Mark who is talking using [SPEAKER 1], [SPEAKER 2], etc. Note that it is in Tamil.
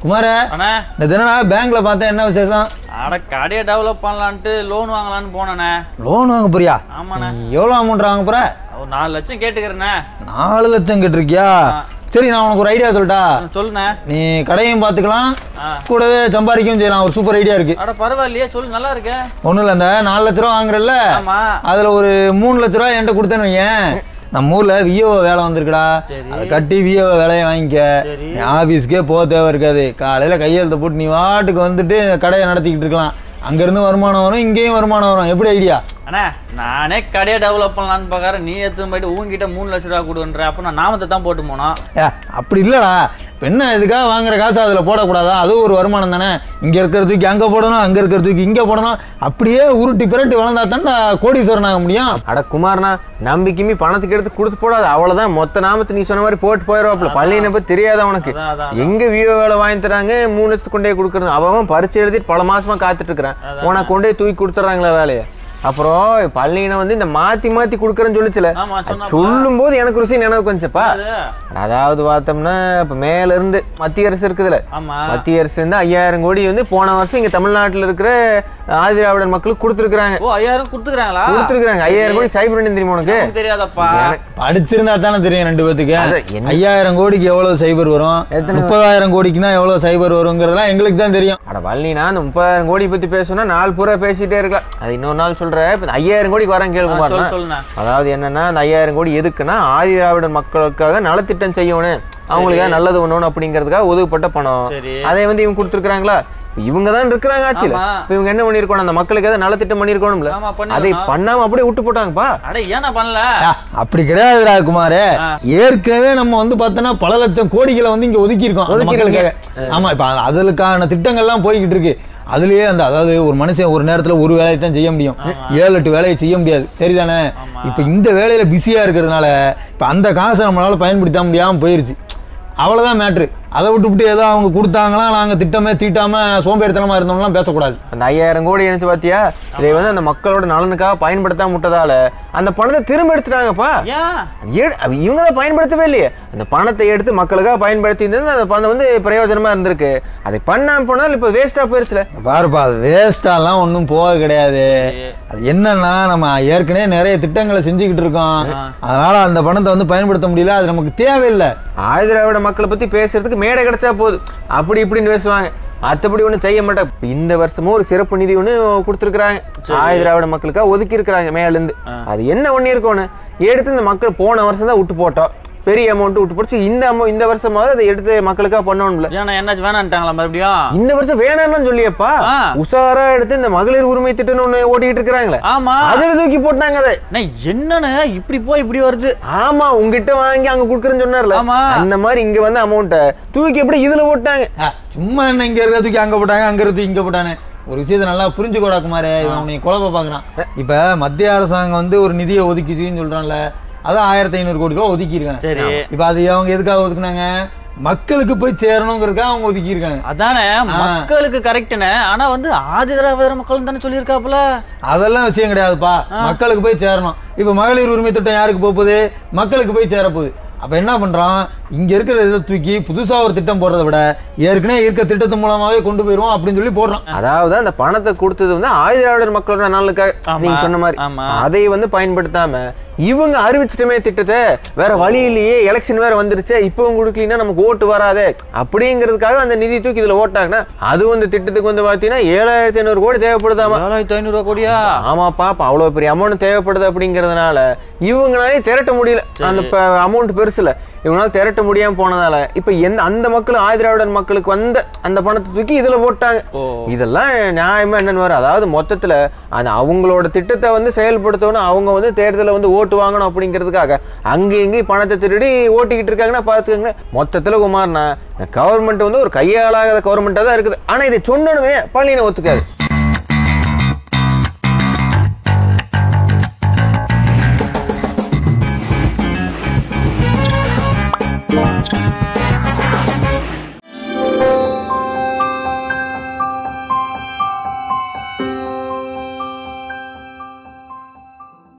[SPEAKER 1] குமார
[SPEAKER 2] அண்ணா
[SPEAKER 1] இந்த தினம் பேங்க்ல பார்த்தேன் என்ன விசேஷம்
[SPEAKER 2] அட கடையை டெவலப் பண்ணலான்ட்டு லோன் வாங்கலான்னு போனேண்ணே
[SPEAKER 1] லோன் வாங்க போறியா
[SPEAKER 2] ஆமாண்ணே
[SPEAKER 1] நீ எவ்வளோ அமௌண்ட் வாங்க போற
[SPEAKER 2] ஒரு நாலு லட்சம் கேட்டுக்கிறேண்ணே
[SPEAKER 1] நாலு லட்சம் கேட்டிருக்கியா சரி நான் உனக்கு ஒரு ஐடியா சொல்லட்டா
[SPEAKER 2] சொல்லுண்ணே
[SPEAKER 1] நீ கடையும் பார்த்துக்கலாம்
[SPEAKER 2] ஆ.
[SPEAKER 1] கூடவே சம்பாதிக்கவும் செய்யலாம் ஒரு சூப்பர் ஐடியா இருக்கு
[SPEAKER 2] அட பரவாயில்லையே சொல்லு நல்லா இருக்கே
[SPEAKER 1] ஒன்றும் இல்லை இந்த நாலு லட்ச ரூபா வாங்குறல்ல
[SPEAKER 2] ஆமா
[SPEAKER 1] அதில் ஒரு மூணு லட்ச ரூபா என்கிட்ட கொடுத்தேன்னு வையேன் நம்ம ஊரில் விஓ வேலை வந்திருக்குடா
[SPEAKER 2] சரி.
[SPEAKER 1] அதை கட்டி விஓ வேலையை வாங்கிக்க
[SPEAKER 2] சரி.
[SPEAKER 1] நீ ஆஃபீஸ்க்கே போக தேவை இருக்காது காலையில் கையெழுத்தை போட்டு நீ வாட்டுக்கு வந்துட்டு கடையை நடத்திக்கிட்டு இருக்கலாம் அங்கேருந்து வருமானம் வரும் இங்கேயும் வருமானம் வரும் எப்படி ஐடியா
[SPEAKER 2] அண்ணா நானே கடையை டெவலப் பண்ணலான்னு பார்க்கறேன் நீ எடுத்து போயிட்டு உங்ககிட்ட மூணு லட்ச ரூபா கொடுன்ற அப்போ நான் நாமத்தை தான் போட்டு போனோம்
[SPEAKER 1] ஏ அப்படி இல்லைடா இப்போ என்ன இதுக்காக வாங்குற காசு அதில் போடக்கூடாதா அதுவும் ஒரு வருமானம் தானே இங்கே இருக்கிற தூக்கி அங்கே போடணும் அங்கே இருக்கிற தூக்கி இங்கே போடணும் அப்படியே உருட்டி பிரட்டி வளர்ந்தா தானே கோடீஸ்வரன் ஆக முடியும்
[SPEAKER 3] அட குமார்னா நம்பிக்கையுமே பணத்துக்கு எடுத்து கொடுத்து போடாது அவ்வளவுதான் மொத்த நாமத்தை நீ சொன்ன மாதிரி போட்டு போயிடுவாப்ல பள்ளியினை பத்தி தெரியாத உனக்கு
[SPEAKER 2] அதான், அதான்,
[SPEAKER 3] எங்க வியோ வேலை வாங்கி தராங்க மூணு லட்சத்துக்கு கொண்டே கொடுக்குறது அவன் அவன் பரிச்சை எழுதிட்டு பல மாசமா காத்துட்டு இருக்கிறான் உனக்கு கொண்டே தூக்கி கொடுத்துட்றாங்களா வேலையை அப்புறம் பள்ளியினை வந்து இந்த மாத்தி மாத்தி கொடுக்குறேன்னு சொல்லிச்சுல
[SPEAKER 2] ஆமா சொன்னா
[SPEAKER 3] சொல்லும் போது எனக்கு ருசி நினைவுக்கு வந்துச்சப்பா
[SPEAKER 2] அது,
[SPEAKER 3] அதாவது பார்த்தோம்னா இப்ப மேல இருந்து மத்திய அரசு இருக்குதுல
[SPEAKER 2] ஆமா
[SPEAKER 3] மத்திய அரசு இருந்து ஐயாயிரம் கோடி வந்து போன வருஷம் இங்க தமிழ்நாட்டுல இருக்கிற ஆதிராவிடர் மக்களுக்கு கொடுத்துருக்காங்க
[SPEAKER 2] ஓ ஐயாயிரம் கொடுத்துக்கிறாங்களா
[SPEAKER 3] கொடுத்துருக்காங்க ஐயாயிரம் கோடி சைபர் பண்ணி தெரியுமா உனக்கு
[SPEAKER 2] எனக்கு தெரியாதப்பா
[SPEAKER 1] படிச்சிருந்தா தானே தெரியும் ரெண்டு பேத்துக்கு
[SPEAKER 3] அது என்ன-
[SPEAKER 1] ஐயாயிரம் கோடிக்கு எவ்வளவு சைபர் வரும்
[SPEAKER 3] எத்தனை-
[SPEAKER 1] முப்பதாயிரம் கோடிக்குனா எவ்வளவு சைபர் வருங்கிறதெல்லாம் எங்களுக்கு தான் தெரியும்
[SPEAKER 3] அட வள்ளினா அந்த முப்பதாயிரம் கோடி பத்தி பேசணும்னா நாள் பூரா பேசிட்டே இருக்கலாம் அது இன்னொரு நாள் சொல்றேன் இப்ப இந்த ஐயாயிரம் கோடிக்கு வரேன்
[SPEAKER 2] ஆ,
[SPEAKER 3] கேளுங்க
[SPEAKER 2] சொல்லு சொல்லுண்ணே
[SPEAKER 3] அதாவது என்னன்னா அந்த ஐயாயிரம் கோடி எதுக்குன்னா ஆதி திராவிடர் மக்களுக்காக நலத்திட்டம் செய்யணும் அவங்களுக்காக நல்லது பண்ணணும் அப்படிங்கிறதுக்காக ஒதுக்கப்பட்ட பணம்
[SPEAKER 2] சரி
[SPEAKER 3] அதை வந்து இவங்க கொடுத்துருக்காங்களா இவங்க தான் இருக்கிறாங்க ஆட்சியில்
[SPEAKER 2] ஆமா.
[SPEAKER 3] இப்போ இவங்க என்ன பண்ணியிருக்கணும் அந்த மக்களுக்கு ஏதாவது நலத்திட்டம் பண்ணியிருக்கணும்ல
[SPEAKER 2] ஆமா
[SPEAKER 3] அதை
[SPEAKER 2] பண்ணிருக்கணும்.
[SPEAKER 3] பண்ணாம அப்படியே விட்டு போட்டாங்கப்பா
[SPEAKER 2] அட ஏன்னா பண்ணல
[SPEAKER 1] ஆ, அப்படி கிடையாதுடா குமார்
[SPEAKER 2] ஆ.
[SPEAKER 1] ஏற்கனவே நம்ம வந்து பார்த்தோன்னா பல லட்சம் கோடிகளை வந்து இங்க ஒதுக்கி இருக்கோம் அந்த மக்களுக்காக ஆமா இப்ப அதுக்கான திட்டங்கள்லாம் போய்கிட்டு இருக்கு அதுலயே அந்த அதாவது ஒரு மனுஷன் ஒரு நேரத்துல ஒரு வேலையை தான் செய்ய முடியும் ஏழு எட்டு வேலையை செய்ய முடியாது சரிதானே இப்ப இந்த வேலையில பிஸியா இருக்கிறதுனால இப்ப அந்த காசை நம்மளால பயன்படுத்த முடியாம போயிருச்சு அவ்வளவுதான் மேட்ரு அதை விட்டுவிட்டு ஏதோ அவங்க கொடுத்தாங்களா நாங்க திட்டமே தீட்டாம சோம்பேறித்தனமா இருந்தோம்லாம் பேசக்கூடாது
[SPEAKER 3] அந்த ஐயாயிரம் கோடி என்னச்சு பாத்தியா இதை வந்து அந்த மக்களோட நலனுக்காக பயன்படுத்தாம விட்டதால அந்த பணத்தை திரும்ப எடுத்துட்டாங்கப்பா
[SPEAKER 2] ஏன்
[SPEAKER 3] ஏ- அவ- இவங்க தான் பயன்படுத்தவே இல்லையே அந்த பணத்தை எடுத்து மக்களுக்காக பயன்படுத்தி இருந்தது அந்த பணம் வந்து பிரயோஜனமா இருந்திருக்கு அதை பண்ணாம போனால் இப்போ வேஸ்டா போயிருச்சுல
[SPEAKER 1] பாருப்பா அது வேஸ்டாலாம் ஒன்றும் போக கிடையாது அது என்னன்னா நம்ம ஏற்கனவே நிறைய திட்டங்களை செஞ்சுக்கிட்டு இருக்கோம் அதனால அந்த பணத்தை வந்து பயன்படுத்த முடியல அது நமக்கு தேவையில்லை
[SPEAKER 3] ஆதிராவிட மக்களை பத்தி பேசுறதுக்கு மேடை கிடைச்சா போதும் அப்படி இப்படின்னு பேசுவாங்க மற்றபடி ஒன்றும் செய்ய மாட்டாங்க இப்ப இந்த வருஷமும் ஒரு சிறப்பு நிதி ஒன்று கொடுத்துருக்குறாங்க ஆதிராவிட மக்களுக்காக ஒதுக்கி இருக்கிறாங்க மேலேருந்து அது என்ன ஒன்று இருக்கணும் எடுத்து இந்த மக்கள் போன வருஷம் தான் விட்டு போட்டோம் பெரிய அமௌண்ட் விட்டு போட்டு இந்த அமௌண்ட் இந்த வருஷமாவது அதை எடுத்து மக்களுக்காக பண்ணணும்ல
[SPEAKER 2] ஏன்னா என்னாச்சு வேணான்ட்டாங்களா மறுபடியும்
[SPEAKER 3] இந்த வருஷம் வேணாம்னு சொல்லியப்பா
[SPEAKER 2] ஆ.
[SPEAKER 3] உஷாரா எடுத்து இந்த மகளிர் உரிமை திட்டம்னு ஒண்ணு ஓட்டிட்டு இருக்காங்களே
[SPEAKER 2] ஆமா
[SPEAKER 3] அதுல தூக்கி போட்டாங்க அதை
[SPEAKER 2] அண்ணே, என்னண்ணே இப்படி போய் இப்படி வருது
[SPEAKER 3] ஆமா உங்ககிட்ட வாங்கி அங்க குடுக்குறேன்னு சொன்னார்ல
[SPEAKER 2] ஆமா.
[SPEAKER 3] அந்த மாதிரி இங்க வந்து அமௌண்ட்டை தூக்கி எப்படி இதுல போட்டாங்க
[SPEAKER 1] ஆ, சும்மா என்ன இங்க இருக்கிற தூக்கி அங்க போட்டாங்க அங்க இருக்கிறது இங்க போட்டானே ஒரு விஷயத்தை நல்லா புரிஞ்சுக்கோடா குமாரே இவன் உன்னை குழப்ப பார்க்கறான் இப்ப மத்திய அரசாங்கம் வந்து ஒரு நிதியை ஒதுக்கிச்சுன்னு சொல்றான்ல அதான் ஆயிரத்தி ஐநூறு கோடி ரூபா ஒதுக்கியிருக்காங்க
[SPEAKER 2] சரி
[SPEAKER 1] இப்ப அது அவங்க எதுக்காக ஒதுக்குனாங்க மக்களுக்கு போய் சேரணுங்கிறதுக்காக அவங்க ஒதுக்கியிருக்காங்க
[SPEAKER 2] அதானே மக்களுக்கு கரெக்டுண்ணே ஆனா வந்து ஆதிதிராவிடர் மக்கள் தானே சொல்லியிருக்காப்புல
[SPEAKER 1] அதெல்லாம் விஷயம் கிடையாதுப்பா மக்களுக்கு போய் சேரணும் இப்போ மகளிர் உரிமை திட்டம் யாருக்கு போக போகுது மக்களுக்கு போய் சேரப்போகுது அப்போ என்ன பண்ணுறோம் இங்கே இருக்கிற இதை தூக்கி புதுசாக ஒரு திட்டம் போடுறத விட ஏற்கனவே இருக்க திட்டத்து மூலமாகவே கொண்டு போயிடுவோம் அப்படின்னு சொல்லி போடுறோம்
[SPEAKER 3] அதாவது அந்த பணத்தை கொடுத்தது வந்து ஆயுதிராவிடர் மக்களோட நலனுக்காக
[SPEAKER 2] ஆமா.
[SPEAKER 3] நீங்க சொன்ன மாதிரி
[SPEAKER 2] ஆமா.
[SPEAKER 3] அதை வந்து பயன்படுத்தாம இவங்க அறிவிச்சிட்டமே திட்டத்தை வேற வழி இல்லையே எலெக்ஷன் வேற வந்துருச்சு இப்பவும் கொடுக்கலன்னா நமக்கு ஓட்டு வராதே அப்படிங்கிறதுக்காக அந்த நிதி தூக்கி இதுல ஓட்டாங்கன்னா அதுவும் இந்த திட்டத்துக்கு வந்து பாத்தீங்கன்னா ஏழாயிரத்தி ஐநூறு கோடி தேவைப்படுதாமா
[SPEAKER 2] ஏழாயிரத்தி ஐநூறுரூவா கோடியா
[SPEAKER 3] ஆமாப்பா இப்போ அவ்வளோ பெரிய அமௌண்ட் தேவைப்படுது அப்படிங்கிறதுனால இவங்களாலே திரட்ட முடியல அந்த அமௌண்ட் பெருசுல இவங்களால திரட்ட முடியாம போனதால இப்போ எந்த அந்த மக்கள் ஆதிராவிடர் மக்களுக்கு வந்த அந்த பணத்தை தூக்கி இதுல போட்டாங்க
[SPEAKER 2] ஓ
[SPEAKER 3] இதெல்லாம் நியாயமா என்னன்னு வரும் அதாவது மொத்தத்துல அந்த அவங்களோட திட்டத்தை வந்து செயல்படுத்தணும் அவங்க வந்து தேர்தலை வந்து ஓட்டு வாங்கணும் அப்படிங்கிறதுக்காக அங்கே இங்கேயும் பணத்தை திருடி ஓட்டிக்கிட்டு இருக்காங்கன்னா பார்த்துக்கோங்க மொத்தத்துல குமார்னா இந்த கவர்மெண்ட் வந்து ஒரு கையாளாத கவர்மெண்ட்டாக தான் இருக்குது ஆனா இதை சொன்னனுமே பள்ளியினை ஒத்துக்காது